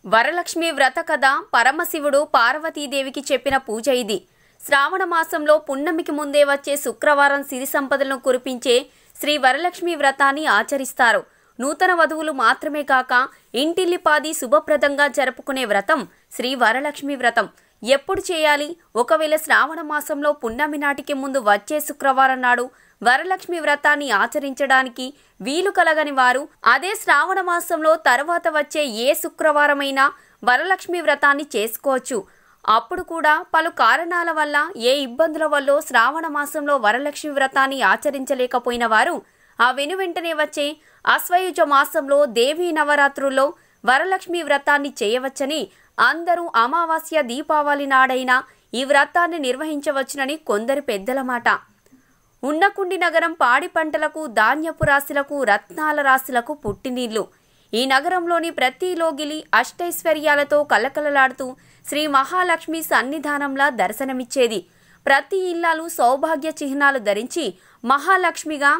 వరలక్ష్మి వ్రత కథ పరమశివుడు పార్వతీదేవికి చెప్పిన పూజ ఇది శ్రావణ మాసంలో పున్నమికి ముందే వచ్చే శుక్రవారం సిరి సంపదలను కురిపించే శ్రీ వరలక్ష్మి వ్రతాన్ని ఆచరిస్తారు నూతన వధువులు మాత్రమే కాక ఇంటిల్లిపాది శుభప్రదంగా జరుపుకునే వ్రతం శ్రీ వరలక్ష్మి వ్రతం ఎప్పుడు చేయాలి ఒకవేళ శ్రావణ మాసంలో పున్నమి నాటికి ముందు వచ్చే శుక్రవారం నాడు వరలక్ష్మి వ్రతాన్ని ఆచరించడానికి వీలు కలగని వారు అదే శ్రావణ మాసంలో తర్వాత వచ్చే ఏ శుక్రవారమైనా వరలక్ష్మి వ్రతాన్ని చేసుకోవచ్చు అప్పుడు కూడా పలు కారణాల వల్ల ఏ ఇబ్బందుల వల్ల శ్రావణ మాసంలో వరలక్ష్మి వ్రతాన్ని ఆచరించలేకపోయిన వారు ఆ వెను వెంటనే వచ్చే అశ్వయుజ మాసంలో దేవీ నవరాత్రుల్లో వరలక్ష్మి వ్రతాన్ని చేయవచ్చని అందరూ అమావాస్య దీపావళి నాడైనా ఈ వ్రతాన్ని నిర్వహించవచ్చునని కొందరు పెద్దల మాట ఉన్నకుండి నగరం పాడి పంటలకు ధాన్యపు రాశులకు రత్నాల రాశులకు పుట్టినీళ్లు ఈ నగరంలోని ప్రతి లోగిలి అష్టైశ్వర్యాలతో కలకలలాడుతూ శ్రీ మహాలక్ష్మి సన్నిధానంలా దర్శనమిచ్చేది ప్రతి ఇల్లాలు సౌభాగ్య చిహ్నాలు ధరించి మహాలక్ష్మిగా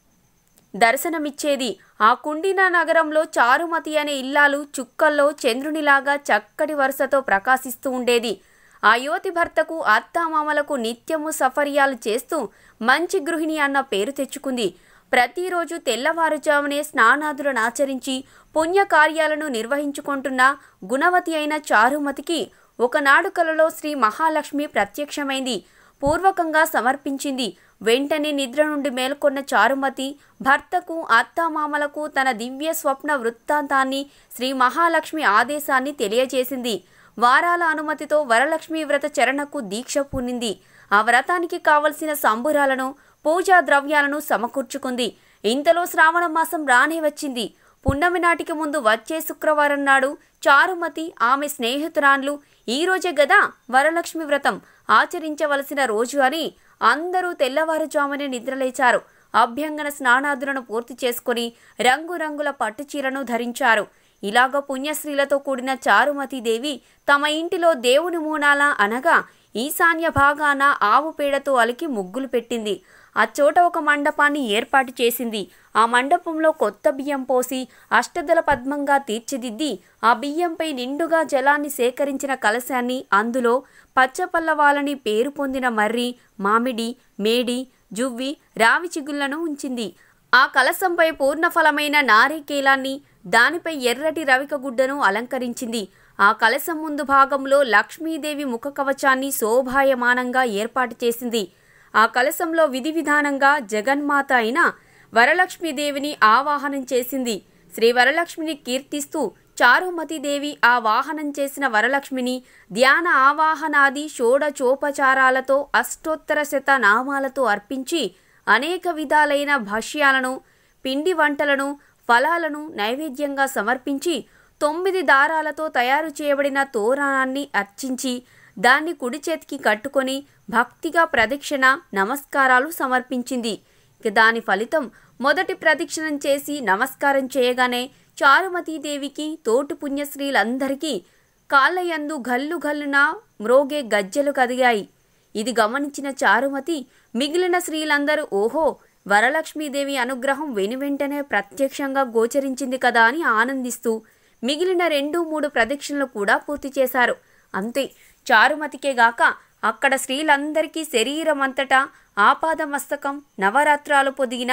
దర్శనమిచ్చేది ఆ కుండిన నగరంలో చారుమతి అనే ఇల్లాలు చుక్కల్లో చంద్రునిలాగా చక్కటి వరుసతో ప్రకాశిస్తూ ఉండేది ఆ యువతి భర్తకు అత్తామామలకు నిత్యము సఫర్యాలు చేస్తూ మంచి గృహిణి అన్న పేరు తెచ్చుకుంది ప్రతిరోజు తెల్లవారుజామునే స్నానాదులను ఆచరించి పుణ్యకార్యాలను నిర్వహించుకుంటున్న గుణవతి అయిన చారుమతికి ఒకనాడు కలలో శ్రీ మహాలక్ష్మి ప్రత్యక్షమైంది పూర్వకంగా సమర్పించింది వెంటనే నిద్ర నుండి మేల్కొన్న చారుమతి భర్తకు అత్తామామలకు తన దివ్య స్వప్న వృత్తాంతాన్ని శ్రీ మహాలక్ష్మి ఆదేశాన్ని తెలియజేసింది వారాల అనుమతితో వరలక్ష్మి వ్రత చరణకు దీక్ష పూనింది ఆ వ్రతానికి కావలసిన సంబురాలను పూజా ద్రవ్యాలను సమకూర్చుకుంది ఇంతలో శ్రావణ మాసం రానే వచ్చింది పున్నమి నాటికి ముందు వచ్చే శుక్రవారం నాడు చారుమతి ఆమె స్నేహితురాన్లు ఈ రోజే గదా వరలక్ష్మి వ్రతం ఆచరించవలసిన రోజు అని అందరూ తెల్లవారుజామునే నిద్రలేచారు అభ్యంగన స్నానాదులను పూర్తి చేసుకుని రంగురంగుల పట్టుచీరను ధరించారు ఇలాగ పుణ్యశ్రీలతో కూడిన చారుమతీదేవి తమ ఇంటిలో దేవుని మూనాల అనగా ఈశాన్య భాగాన ఆవు పేడతో అలికి ముగ్గులు పెట్టింది అచ్చోట ఒక మండపాన్ని ఏర్పాటు చేసింది ఆ మండపంలో కొత్త బియ్యం పోసి అష్టదల పద్మంగా తీర్చిదిద్ది ఆ బియ్యంపై నిండుగా జలాన్ని సేకరించిన కలశాన్ని అందులో పచ్చపల్లవాలని పేరు పొందిన మర్రి మామిడి మేడి జువ్వి రావి చిగుళ్లను ఉంచింది ఆ కలశంపై పూర్ణఫలమైన నారికేలాన్ని దానిపై ఎర్రటి రవిక గుడ్డను అలంకరించింది ఆ కలశం ముందు భాగంలో లక్ష్మీదేవి ముఖ కవచాన్ని శోభాయమానంగా ఏర్పాటు చేసింది ఆ కలశంలో విధి విధానంగా జగన్మాత అయిన వరలక్ష్మీదేవిని ఆవాహనం చేసింది శ్రీ వరలక్ష్మిని కీర్తిస్తూ చారుమతిదేవి ఆ వాహనం చేసిన వరలక్ష్మిని ధ్యాన ఆవాహనాది షోడచోపచారాలతో అష్టోత్తర శత నామాలతో అర్పించి అనేక విధాలైన భక్ష్యాలను పిండి వంటలను ఫలాలను నైవేద్యంగా సమర్పించి తొమ్మిది దారాలతో తయారు చేయబడిన తోరణాన్ని అర్చించి దాన్ని కుడి చేతికి కట్టుకొని భక్తిగా ప్రదక్షిణ నమస్కారాలు సమర్పించింది ఇక దాని ఫలితం మొదటి ప్రదక్షిణం చేసి నమస్కారం చేయగానే చారుమతీదేవికి తోటి పుణ్యశ్రీలందరికీ కాళ్ళయందు గల్లు గల్లున మ్రోగే గజ్జెలు కదిగాయి ఇది గమనించిన చారుమతి మిగిలిన స్త్రీలందరూ ఓహో వరలక్ష్మీదేవి అనుగ్రహం వెనువెంటనే ప్రత్యక్షంగా గోచరించింది కదా అని ఆనందిస్తూ మిగిలిన రెండు మూడు ప్రదక్షిణలు కూడా పూర్తి చేశారు అంతే చారుమతికే గాక అక్కడ స్త్రీలందరికీ శరీరం అంతటా ఆపాదమస్తకం నవరాత్రాలు పొదిగిన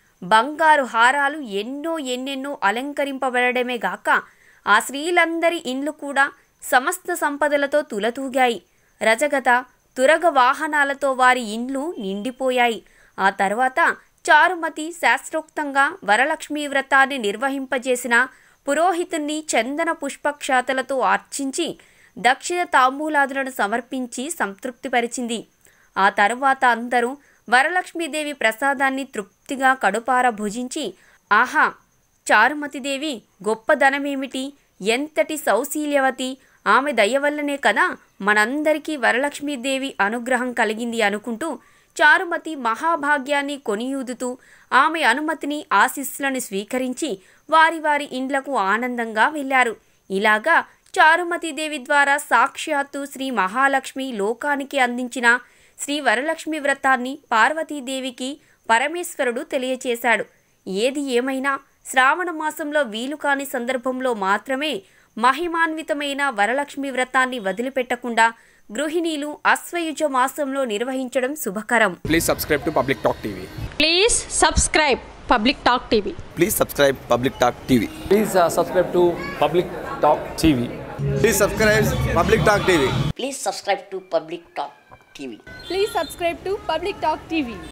బంగారు హారాలు ఎన్నో ఎన్నెన్నో అలంకరింపబడమే గాక ఆ స్త్రీలందరి ఇండ్లు కూడా సమస్త సంపదలతో తులతూగాయి రజగత తురగ వాహనాలతో వారి ఇండ్లు నిండిపోయాయి ఆ తర్వాత చారుమతి శాస్త్రోక్తంగా వరలక్ష్మీ వ్రతాన్ని నిర్వహింపజేసిన పురోహితుణ్ణి చందన పుష్పక్షాతలతో అర్చించి దక్షిణ తాంబూలాదులను సమర్పించి సంతృప్తిపరిచింది ఆ తరువాత అందరూ వరలక్ష్మీదేవి ప్రసాదాన్ని తృప్తిగా కడుపార భుజించి ఆహా చారుమతిదేవి గొప్పదనమేమిటి ఎంతటి సౌశీల్యవతి ఆమె దయ వల్లనే కదా మనందరికీ వరలక్ష్మీదేవి అనుగ్రహం కలిగింది అనుకుంటూ చారుమతి మహాభాగ్యాన్ని కొనియూదుతూ ఆమె అనుమతిని ఆశీస్సులను స్వీకరించి వారి వారి ఇండ్లకు ఆనందంగా వెళ్లారు ఇలాగా చారుమతీదేవి ద్వారా సాక్షాత్తు శ్రీ మహాలక్ష్మి లోకానికి అందించిన శ్రీ వరలక్ష్మి వ్రతాన్ని పార్వతీదేవికి పరమేశ్వరుడు తెలియచేశాడు ఏది ఏమైనా శ్రావణ మాసంలో వీలు కాని సందర్భంలో మాత్రమే మహిమాన్వితమైన వరలక్ష్మి వ్రతాన్ని వదిలిపెట్టకుండా గృహిణీలు అశ్వయుజ మాసంలో నిర్వహించడం శుభకరం Please subscribe to Public Talk TV. Please subscribe Public Talk TV. Please subscribe Public Talk TV. Please uh, subscribe to Public Talk TV. Please subscribe Public Talk TV. Please subscribe to Public Talk TV. Please subscribe to Public Talk TV.